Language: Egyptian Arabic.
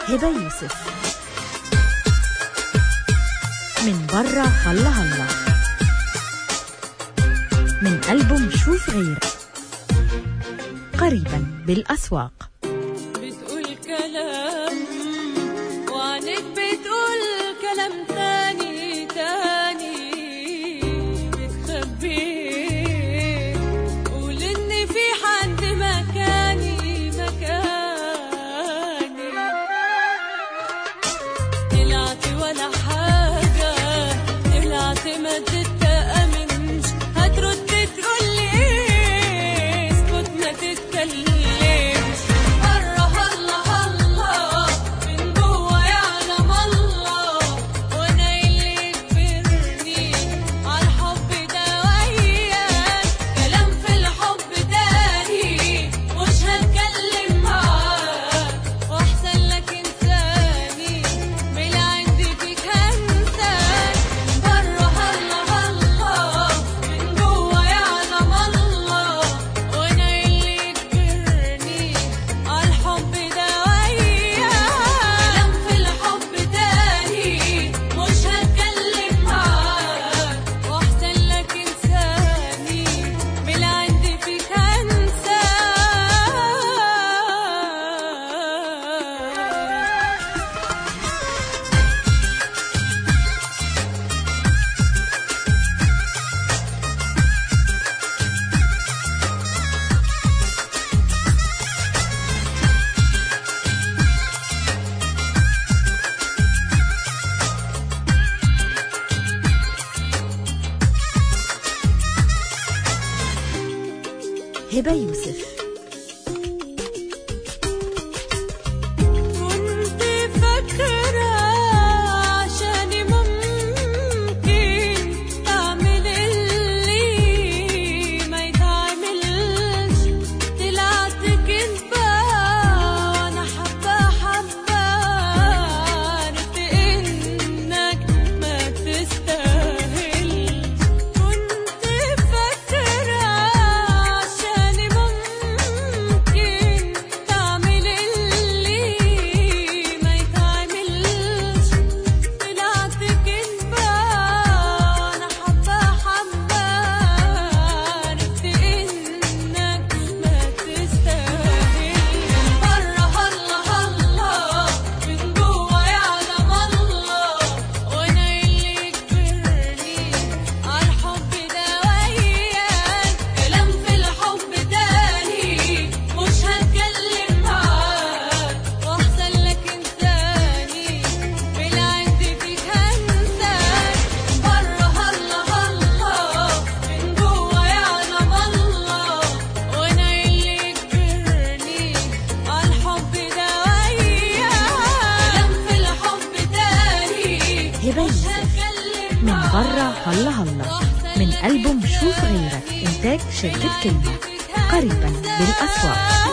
هبة يوسف من برا هلا هلا من ألبوم شوف غيرك قريبا بالأسواق بتقول كلام وعنك بتقول كلام تاني تاني بتخبيه قول ان في حد مكاني مكاني طلعت ولا حاجة طلعت ما تتأمنش هترد تقولي ايه اسكت ما تتكلمش بره هلا هلا من جوا يعلم الله وانا اللي كبرني عالحب ده وياك كلام في الحب تاني مش هتكلم معاك واحسن لك انساني من عندي فيك هنساك بره هلا هلا من جوا يعلم الله وانا اللي كبرني عالحب ده وياك كلام في الحب تاني مش هتكلم معاك واحسن لك انساني من عندي فيك هنساك هبة يوسف كنت فاكرة عشاني ممكن تعمل اللي ما يتعملش طلعت كدبة وأنا حبة حبة عرفت إنك ما تستاهلش كنت فاكرة عشاني ممكن تعمل اللي ما يتعملش طلعت كدبة وأنا حبة حبة عرفت إنك ما تستاهلش بره هلا هلا من جوا يعلم الله وأنا اللي كبرني عالحب ده وياك كلام في الحب تاني مش هتكلم معاك واحسن لك انساني من عندي فيك هنساك بره هلا هلا من جوا يعلم الله وانا اللي كبرني عالحب ده وياك كلام في الحب تاني هبة مش يوسف هتكلم من معاك برا هلا هلا من ألبوم شوف غيرك إنتاج شركة كلمة قريبا بالأسواق